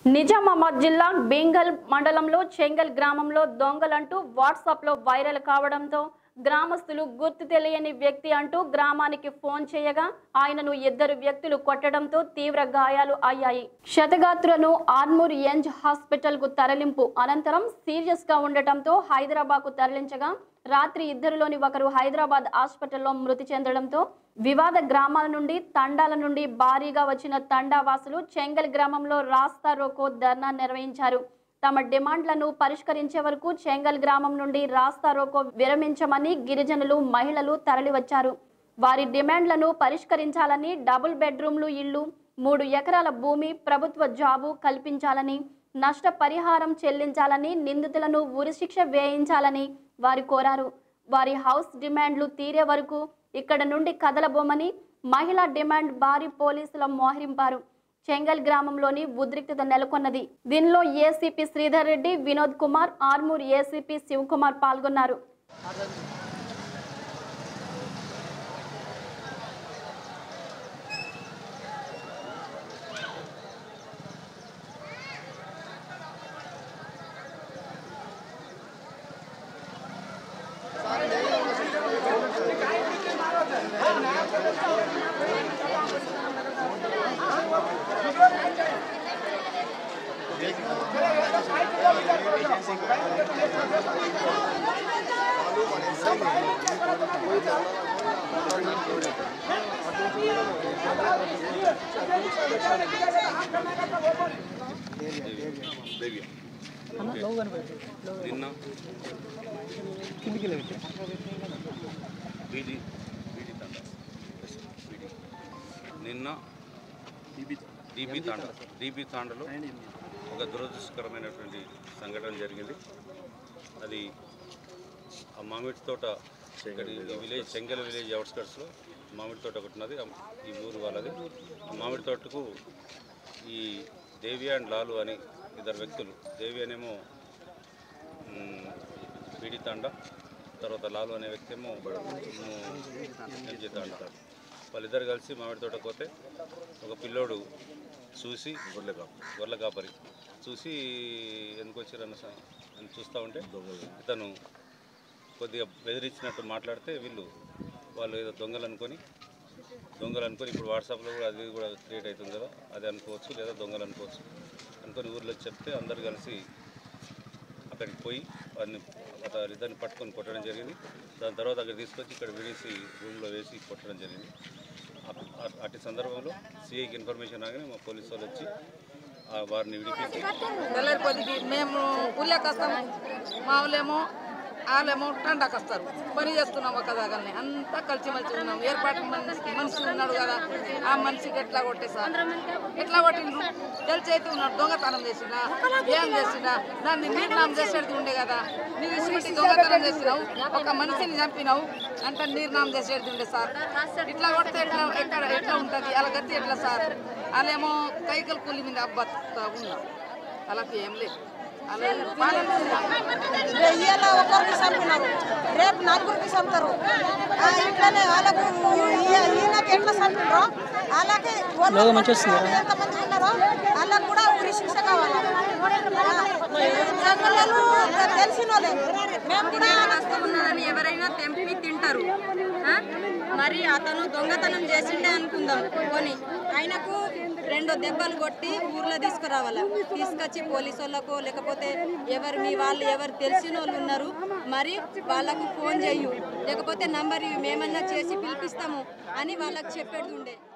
నిజామాబాద్ జిల్లా బెంగల్ మండలంలో చెంగల్ గ్రామంలో దొంగలంటూ వాట్సాప్లో వైరల్ కావడంతో గ్రామస్తులు గుర్తు తెలియని వ్యక్తి అంటూ గ్రామానికి ఫోన్ చేయగా ఆయనను ఇద్దరు వ్యక్తులు కొట్టడంతో తీవ్ర గాయాలు అయ్యాయి క్షతగాత్రులను ఆర్మూర్ ఎంజ్ హాస్పిటల్ కు తరలింపు అనంతరం సీరియస్ గా ఉండటంతో హైదరాబాద్ కు తరలించగా రాత్రి ఇద్దరిలోని ఒకరు హైదరాబాద్ హాస్పిటల్లో మృతి చెందడంతో వివాద గ్రామాల నుండి తండాల నుండి భారీగా వచ్చిన తండావాసులు చెంగల్ గ్రామంలో రాస్తా రోకో ధర్నా నిర్వహించారు తమ డిమాండ్లను పరిష్కరించే వరకు చెంగల్ గ్రామం నుండి రాస్తా రోకో విరమించమని గిరిజనులు మహిళలు తరలివచ్చారు వారి డిమాండ్లను పరిష్కరించాలని డబుల్ బెడ్రూమ్లు ఇళ్లు మూడు ఎకరాల భూమి ప్రభుత్వ జాబు కల్పించాలని నష్టపరిహారం చెల్లించాలని నిందితులను ఉరిశిక్ష వేయించాలని వారు కోరారు వారి హౌస్ డిమాండ్లు తీరే వరకు ఇక్కడ నుండి కదలబోమని మహిళా డిమాండ్ భారీ పోలీసుల మోహరింపారు చెంగల్ గ్రామంలోని ఉద్రిక్తత నెలకొన్నది దీనిలో ఏసీపీ శ్రీధర్ రెడ్డి వినోద్ కుమార్ ఆర్మూర్ ఏసీపీ శివకుమార్ పాల్గొన్నారు దేవి నిన్న బీజీ బీజీ తాండ బీజీ నిన్న డీబీ తాండ డీబీ తాండలో ఒక దురదృష్టకరమైనటువంటి సంఘటన జరిగింది అది ఆ మామిడి తోట ఇక్కడ ఈ విలేజ్ చెంగల్ విలేజ్ అవుట్స్కట్స్లో మామిడి తోట ఒకటి ఉన్నది ఆ- ఈ ఊరు వాళ్ళది ఆ మామిడి తోటకు ఈ దేవి అండ్ లాలు అని ఇద్దరు వ్యక్తులు దేవి అనేమో మ్, బీడి తాండ తర్వాత లాలు అనే వ్యక్తి ఏమో ఎంజీ తాండ వాళ్ళిద్దరు కలిసి మామిడి తోటకు పోతే ఒక పిల్లోడు చూసి గొర్రె కాపరి గొర్రెల కాపరి చూసి ఎందుకు వచ్చారన్న స- అని చూస్తూ ఉంటే ఇతను కొద్దిగా బెదిరించినట్టు మాట్లాడితే వీళ్ళు వాళ్ళు ఏదో దొంగలు అనుకొని దొంగలు అనుకొని ఇప్పుడు వాట్సాప్లో కూడా అది కూడా క్రియేట్ అవుతుంది కదా అది అనుకోవచ్చు లేదా దొంగలు అనుకోవచ్చు అనుకొని ఊర్లో చెప్తే అందరు కలిసి అక్కడికి పోయి వారిని ఇద్దరిని పట్టుకొని కొట్టడం జరిగింది దాని తర్వాత అక్కడ తీసుకొచ్చి ఇక్కడ విడిసి రూమ్లో వేసి కొట్టడం జరిగింది అ- అ- అట్టి సందర్భంలో సిఐకి ఇన్ఫర్మేషన్ రాగానే మా పోలీసు వాళ్ళు వచ్చి ఆ వారిని విడిపించి తెల్లారి కొద్దికి మేము ఊళ్ళోకి వస్తాం మా ఊళ్ళేమో వాళ్ళేమో టండాకి వస్తారు పని చేస్తున్నాం ఒక దగ్గరనే అంతా కలిసిమెలిసి ఉన్నాం ఏర్పాటు మనిషి మనిషి ఉన్నాడు కదా ఆ మనిషికి ఎట్లా కొట్టేసారు ఎట్లా కొట్టిండ్రు తెలిసి అయితే ఉన్నాడు దొంగతనం చేసినా ఏం చేసినా దాన్ని నిర్ణయం చేసేది ఉండే కదా నువ్వు ఇసుపెట్టి దొంగతనం చేసినావు ఒక మనిషిని చంపినావు అంటే నిర్ణయం చేసేది ఉండే సార్ ఇట్లా కొడితే ఎట్లా ఎక్కడ ఎట్లా ఉంటుంది అలా గతి ఎట్లా సార్ వాళ్ళేమో కైకల కూలి మీద అబ్బతా ఉన్నాం అలాగే ఏం లేదు అలా ఇవాళ ఒకరికి చంపినారు రేపు నలుగురికి చంపుతారు ఆ, ఇట్లనే వాళ్ళకు ఈ- ఈయనకి ఎట్లా చంపినరో వాళ్ళకి ఎంతమంది ఉన్నారో వాళ్ళకు కూడా ఉరి శిక్ష కావాలి జంగళ్ళు తెలిసిన వాళ్ళే మేము కూడా ఉన్నారని ఎవరైనా తెంపి తింటారు ఆ? మరి అతను దొంగతనం చేసిండే అనుకుందాం కొని ఆయనకు రెండు దెబ్బలు కొట్టి ఊర్లో తీసుకురావాల తీసుకొచ్చి పోలీసు వాళ్ళకు లేకపోతే ఎవరు మీ వాళ్ళు ఎవరు తెలిసిన వాళ్ళు ఉన్నారు మరి వాళ్ళకు ఫోన్ చేయు లేకపోతే నంబర్ ఇవి మేమన్నా చేసి పిలిపిస్తాము అని వాళ్ళకి చెప్పేది ఉండే